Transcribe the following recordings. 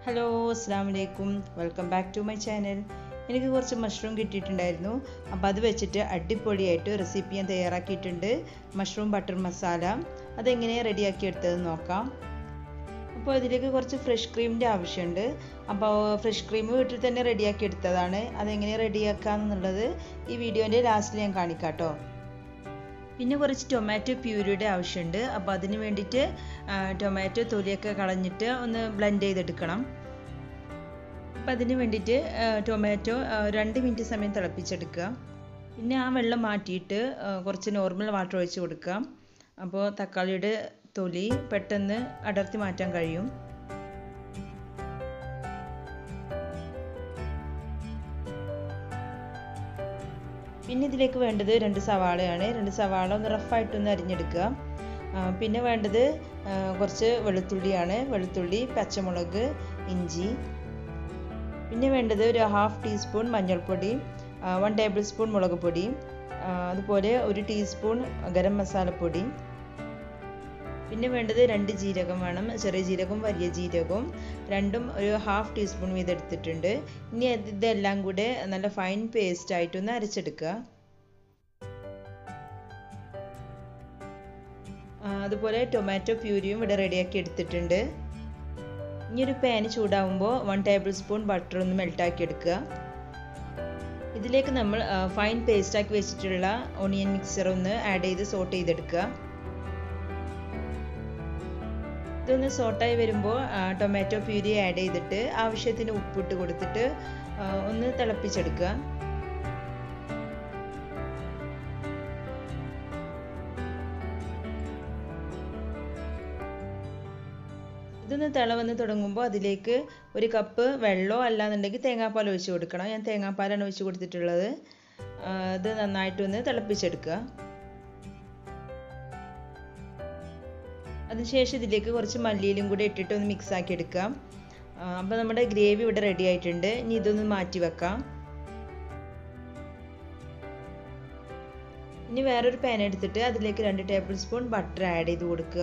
hello അസ്സാം വലൈക്കും welcome back to my channel എനിക്ക് കുറച്ച് മഷ്റൂം കിട്ടിയിട്ടുണ്ടായിരുന്നു അപ്പോൾ അത് വെച്ചിട്ട് അടിപൊളിയായിട്ട് റെസിപ്പി ഞാൻ തയ്യാറാക്കിയിട്ടുണ്ട് മഷ്റൂം ബട്ടർ മസാല അതെങ്ങനെയാണ് റെഡിയാക്കി എടുത്തത് നോക്കാം അപ്പോൾ ഇതിലേക്ക് കുറച്ച് ഫ്രഷ് ക്രീമിൻ്റെ ആവശ്യമുണ്ട് അപ്പോൾ ഫ്രഷ് ക്രീം വീട്ടിൽ തന്നെ റെഡിയാക്കി എടുത്തതാണ് അതെങ്ങനെ റെഡിയാക്കാമെന്നുള്ളത് ഈ വീഡിയോൻ്റെ ലാസ്റ്റിൽ ഞാൻ കാണിക്കാം കേട്ടോ പിന്നെ കുറച്ച് ടൊമാറ്റോ പ്യൂരിയുടെ ആവശ്യമുണ്ട് അപ്പോൾ അതിന് വേണ്ടിയിട്ട് ടൊമാറ്റോ തൊലിയൊക്കെ കളഞ്ഞിട്ട് ഒന്ന് ബ്ലെൻഡ് ചെയ്തെടുക്കണം അപ്പോൾ അതിന് വേണ്ടിയിട്ട് ടൊമാറ്റോ രണ്ട് മിനിറ്റ് സമയം തിളപ്പിച്ചെടുക്കുക പിന്നെ ആ വെള്ളം മാറ്റിയിട്ട് കുറച്ച് നോർമൽ വാട്ടർ ഒഴിച്ച് കൊടുക്കുക അപ്പോൾ തക്കാളിയുടെ തൊലി പെട്ടെന്ന് അടർത്തി മാറ്റാൻ കഴിയും പിന്നെ ഇതിലേക്ക് വേണ്ടത് രണ്ട് സവാളയാണ് രണ്ട് സവാള ഒന്ന് റഫായിട്ടൊന്ന് അരിഞ്ഞെടുക്കുക പിന്നെ വേണ്ടത് കുറച്ച് വെളുത്തുള്ളിയാണ് വെളുത്തുള്ളി പച്ചമുളക് ഇഞ്ചി പിന്നെ വേണ്ടത് ഒരു ഹാഫ് ടീസ്പൂൺ മഞ്ഞൾപ്പൊടി വൺ ടേബിൾ സ്പൂൺ മുളക് പൊടി അതുപോലെ ഒരു ടീസ്പൂൺ ഗരം മസാലപ്പൊടി പിന്നെ വേണ്ടത് രണ്ട് ജീരകം വേണം ചെറിയ ജീരകവും വലിയ ജീരകവും രണ്ടും ഒരു ഹാഫ് ടീസ്പൂൺ വീതം എടുത്തിട്ടുണ്ട് ഇനി ഇതെല്ലാം കൂടെ നല്ല ഫൈൻ പേസ്റ്റ് ആയിട്ടൊന്ന് അരച്ചെടുക്കുക അതുപോലെ ടൊമാറ്റോ പ്യൂരിയും ഇവിടെ റെഡിയാക്കി എടുത്തിട്ടുണ്ട് ഇനി ഒരു പാന് ചൂടാവുമ്പോൾ വൺ ടേബിൾ സ്പൂൺ ബട്ടർ ഒന്ന് മെൽട്ടാക്കി എടുക്കുക ഇതിലേക്ക് നമ്മൾ ഫൈൻ പേസ്റ്റാക്കി വെച്ചിട്ടുള്ള ഓണിയൻ മിക്സർ ഒന്ന് ആഡ് ചെയ്ത് സോട്ട് ചെയ്തെടുക്കുക ഇതൊന്ന് സോട്ടായി വരുമ്പോൾ ടൊമാറ്റോ പ്യൂരി ആഡ് ചെയ്തിട്ട് ആവശ്യത്തിന് ഉപ്പിട്ട് കൊടുത്തിട്ട് ഒന്ന് തിളപ്പിച്ചെടുക്കുക ഇതൊന്ന് തിള വന്ന് തുടങ്ങുമ്പോൾ അതിലേക്ക് ഒരു കപ്പ് വെള്ളമോ അല്ലാന്നുണ്ടെങ്കിൽ തേങ്ങാപ്പാൽ ഒഴിച്ച് കൊടുക്കണം ഞാൻ തേങ്ങാപ്പാലാണ് ഒഴിച്ച് കൊടുത്തിട്ടുള്ളത് ഇത് നന്നായിട്ടൊന്ന് തിളപ്പിച്ചെടുക്കുക അതിനുശേഷം ഇതിലേക്ക് കുറച്ച് മല്ലിയിലും കൂടെ ഇട്ടിട്ട് ഒന്ന് മിക്സ് ആക്കി എടുക്കാം അപ്പോൾ നമ്മുടെ ഗ്രേവി ഇവിടെ റെഡി ആയിട്ടുണ്ട് ഇനി ഇതൊന്ന് മാറ്റി വെക്കാം ഇനി വേറൊരു പാൻ എടുത്തിട്ട് അതിലേക്ക് രണ്ട് ടേബിൾ സ്പൂൺ ബട്ടർ ആഡ് ചെയ്ത് കൊടുക്കുക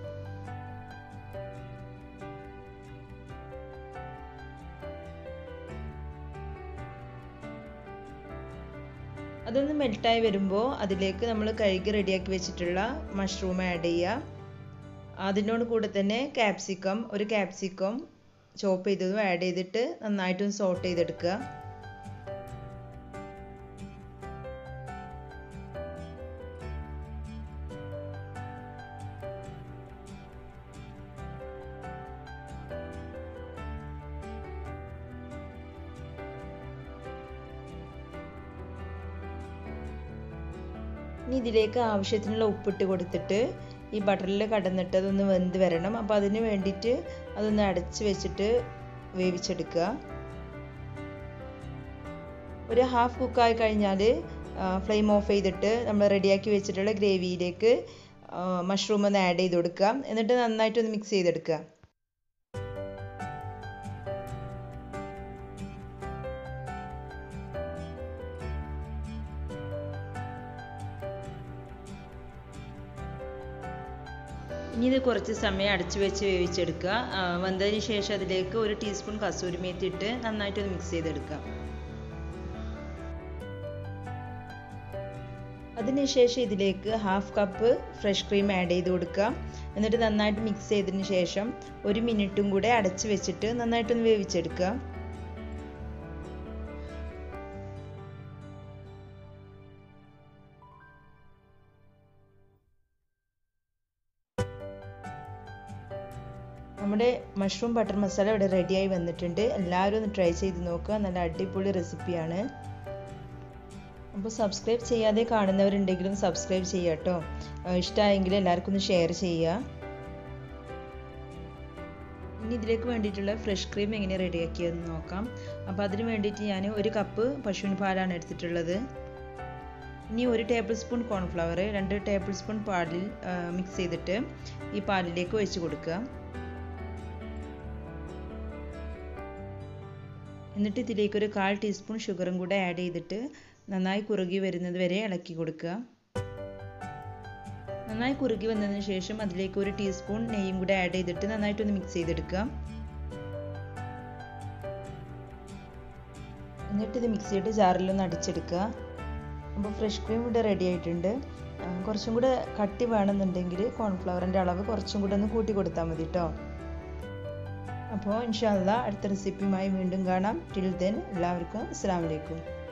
അതൊന്ന് മെൽട്ടായി വരുമ്പോൾ അതിലേക്ക് നമ്മൾ കഴുകി റെഡിയാക്കി വെച്ചിട്ടുള്ള മഷ്റൂം ആഡ് ചെയ്യുക അതിനോട് കൂടെ തന്നെ ക്യാപ്സിക്കം ഒരു ക്യാപ്സിക്കം ചോപ്പ് ചെയ്തതും ആഡ് ചെയ്തിട്ട് നന്നായിട്ടൊന്ന് സോട്ട് ചെയ്തെടുക്കുക ഇനി ഇതിലേക്ക് ആവശ്യത്തിനുള്ള ഉപ്പിട്ട് കൊടുത്തിട്ട് ഈ ബട്ടറിൽ കടന്നിട്ട് അതൊന്ന് വെന്ത് വരണം അപ്പോൾ അതിന് വേണ്ടിയിട്ട് അതൊന്ന് അടച്ച് വെച്ചിട്ട് വേവിച്ചെടുക്കുക ഒരു ഹാഫ് കുക്കായി കഴിഞ്ഞാൽ ഫ്ലെയിം ഓഫ് ചെയ്തിട്ട് നമ്മൾ റെഡിയാക്കി വെച്ചിട്ടുള്ള ഗ്രേവിയിലേക്ക് മഷ്റൂം ഒന്ന് ആഡ് ചെയ്ത് കൊടുക്കുക എന്നിട്ട് നന്നായിട്ടൊന്ന് മിക്സ് ചെയ്തെടുക്കുക ഇനി ഇത് കുറച്ച് സമയം അടച്ചു വെച്ച് വേവിച്ചെടുക്കുക വെന്തതിന് ശേഷം അതിലേക്ക് ഒരു ടീസ്പൂൺ കസൂരി മേത്തി ഇട്ട് നന്നായിട്ടൊന്ന് മിക്സ് ചെയ്തെടുക്കുക അതിനുശേഷം ഇതിലേക്ക് half cup fresh cream add ചെയ്ത് കൊടുക്കുക എന്നിട്ട് നന്നായിട്ട് മിക്സ് ചെയ്തതിന് ശേഷം ഒരു മിനിറ്റും കൂടെ അടച്ചു വെച്ചിട്ട് നന്നായിട്ടൊന്ന് വേവിച്ചെടുക്കുക നമ്മുടെ മഷ്റൂം ബട്ടർ മസാല ഇവിടെ റെഡിയായി വന്നിട്ടുണ്ട് എല്ലാവരും ഒന്ന് ട്രൈ ചെയ്ത് നോക്കുക നല്ല അടിപൊളി റെസിപ്പിയാണ് അപ്പോൾ സബ്സ്ക്രൈബ് ചെയ്യാതെ കാണുന്നവരുണ്ടെങ്കിലും സബ്സ്ക്രൈബ് ചെയ്യുക കേട്ടോ ഇഷ്ടമായെങ്കിൽ എല്ലാവർക്കും ഒന്ന് ഷെയർ ചെയ്യുക ഇനി ഇതിലേക്ക് വേണ്ടിയിട്ടുള്ള ഫ്രഷ് ക്രീം എങ്ങനെ റെഡിയാക്കിയതെന്ന് നോക്കാം അപ്പോൾ അതിന് വേണ്ടിയിട്ട് ഞാൻ ഒരു കപ്പ് പശുവിൻ പാലാണ് എടുത്തിട്ടുള്ളത് ഇനി ഒരു ടേബിൾ സ്പൂൺ കോൺഫ്ലവർ രണ്ട് ടേബിൾ സ്പൂൺ പാലിൽ മിക്സ് ചെയ്തിട്ട് ഈ പാലിലേക്ക് ഒഴിച്ച് കൊടുക്കുക എന്നിട്ട് ഇതിലേക്ക് ഒരു കാൽ ടീസ്പൂൺ ഷുഗറും കൂടെ ആഡ് ചെയ്തിട്ട് നന്നായി കുറുകി വരുന്നത് വരെ ഇളക്കി കൊടുക്കുക നന്നായി കുറുകി വന്നതിന് ശേഷം അതിലേക്ക് ഒരു ടീസ്പൂൺ നെയ്യും കൂടെ ആഡ് ചെയ്തിട്ട് നന്നായിട്ടൊന്ന് മിക്സ് ചെയ്തെടുക്കുക എന്നിട്ട് ഇത് മിക്സിയുടെ ജാറിലൊന്ന് അടിച്ചെടുക്കുക അപ്പോൾ ഫ്രഷ് ക്രീം ഇവിടെ റെഡി ആയിട്ടുണ്ട് കുറച്ചും കൂടെ കട്ടി വേണമെന്നുണ്ടെങ്കിൽ കോൺഫ്ലവറിൻ്റെ അളവ് കുറച്ചും കൂടെ ഒന്ന് കൂട്ടി കൊടുത്താൽ മതി കേട്ടോ അപ്പോൾ ഇൻഷാല്ല അടുത്ത റെസിപ്പിയുമായി വീണ്ടും കാണാം ടിൽ ദെൻ എല്ലാവർക്കും അസ്സാം വലൈക്കും